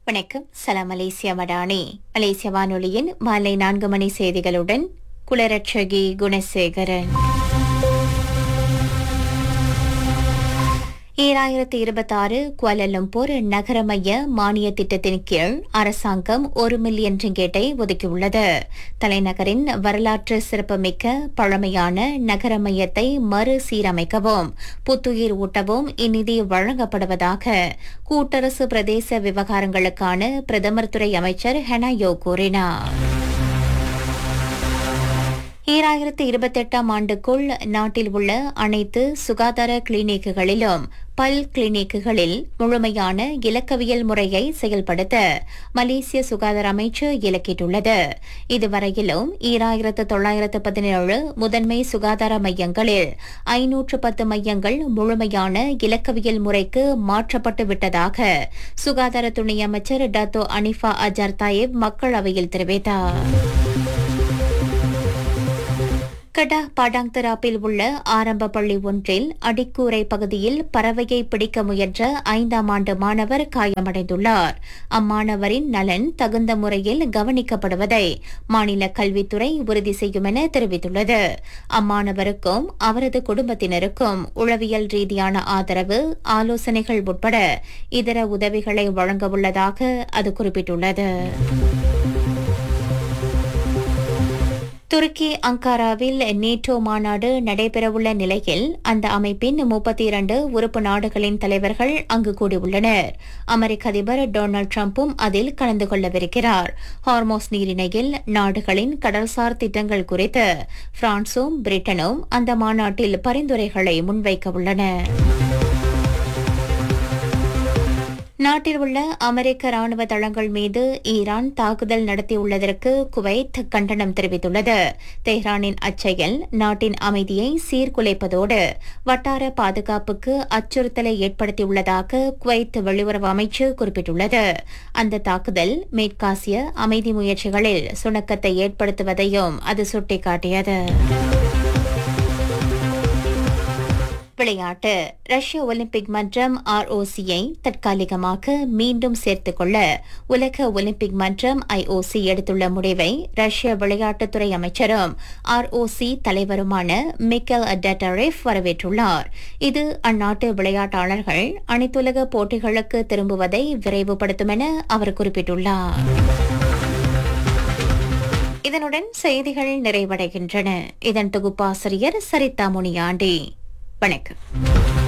வணக்கம் சலாம் மலேசியா மடானி மலேசிய வானொலியின் மாலை நான்கு மணி செய்திகளுடன் குலரட்சகி குணசேகரன் ஈராயிரத்தி இருபத்தாறு குவாலலம்பூர் நகர மைய மானிய திட்டத்தின் கீழ் அரசாங்கம் ஒரு மில்லியன் ரிங்கேட்டை ஒதுக்கியுள்ளது தலைநகரின் வரலாற்று சிறப்புமிக்க பழமையான நகர மையத்தை மறுசீரமைக்கவும் புத்துயிர் ஊட்டவும் இந்நிதி வழங்கப்படுவதாக கூட்டரசு பிரதேச விவகாரங்களுக்கான பிரதமர் துறை அமைச்சர் ஹெனாயோ கூறினார் ஈராயிரத்து இருபத்தெட்டாம் ஆண்டுக்குள் நாட்டில் உள்ள அனைத்து சுகாதார கிளினிக்குகளிலும் பல் கிளினிக்குகளில் முழுமையான இலக்கவியல் முறையை செயல்படுத்த மலேசிய சுகாதார அமைச்சு இலக்கிட்டுள்ளது இதுவரையிலும் ஈராயிரத்து தொள்ளாயிரத்து பதினேழு முதன்மை சுகாதார மையங்களில் ஐநூற்று பத்து மையங்கள் முழுமையான இலக்கவியல் முறைக்கு மாற்றப்பட்டு விட்டதாக சுகாதார துணை அமைச்சர் டத்தோ அனிஃபா அஜார் தாயிப் மக்களவையில் தெரிவித்தார் கடா பாடாங் தராப்பில் உள்ள ஆரம்ப பள்ளி ஒன்றில் அடிக்கூரை பகுதியில் பறவையை பிடிக்க முயன்ற ஐந்தாம் ஆண்டு மாணவர் காயமடைந்துள்ளார் அம்மாணவரின் நலன் தகுந்த முறையில் கவனிக்கப்படுவதை மாநில கல்வித்துறை உறுதி செய்யும் என தெரிவித்துள்ளது அம்மாணவருக்கும் அவரது குடும்பத்தினருக்கும் உளவியல் ரீதியான ஆதரவு ஆலோசனைகள் உட்பட இதர உதவிகளை வழங்கவுள்ளதாக அது குறிப்பிட்டுள்ளது துருக்கி அங்காராவில் நேட்டோ மாநாடு நடைபெறவுள்ள நிலையில் அந்த அமைப்பின் முப்பத்தி இரண்டு உறுப்பு நாடுகளின் தலைவர்கள் அங்கு கூடியுள்ளனர் அமெரிக்க அதிபர் டொனால்டு டிரம்பும் அதில் கலந்து கொள்ளவிருக்கிறார் ஹார்மோஸ் நீரிணையில் நாடுகளின் கடல்சார் திட்டங்கள் குறித்து பிரான்சும் பிரிட்டனும் அந்த மாநாட்டில் பரிந்துரைகளை முன்வைக்க உள்ளன நாட்டில் உள்ள அமெரிக்க ராணுவ தளங்கள் மீது ஈரான் தாக்குதல் நடத்தியுள்ளதற்கு குவைத் கண்டனம் தெரிவித்துள்ளது தெஹ்ரானின் அச்செயல் நாட்டின் அமைதியை சீர்குலைப்பதோடு வட்டார பாதுகாப்புக்கு அச்சுறுத்தலை ஏற்படுத்தியுள்ளதாக குவைத் வெளியுறவு அமைச்சு குறிப்பிட்டுள்ளது அந்த தாக்குதல் மேற்காசிய அமைதி முயற்சிகளில் சுணக்கத்தை ஏற்படுத்துவதையும் அது சுட்டிக்காட்டியது விளையாட்டு ரஷ்ய ஒலிம்பிக் மன்றம் ஆர்ஓசியை தற்காலிகமாக மீண்டும் சேர்த்துக் கொள்ள உலக ஒலிம்பிக் மன்றம் ஐஓசி எடுத்துள்ள முடிவை ரஷ்ய விளையாட்டுத்துறை அமைச்சரும் ஆர்ஓசி தலைவருமான மிக்கல் டெட்டரிஃப் வரவேற்றுள்ளார் இது அந்நாட்டு விளையாட்டாளர்கள் அனைத்துலக போட்டிகளுக்கு திரும்புவதை விரைவுபடுத்தும் என அவர் குறிப்பிட்டுள்ளார் இதனுடன் செய்திகள் நிறைவடைகின்றன இதன் தொகுப்பாசிரியர் சரிதா முனியாண்டி வணக்கம்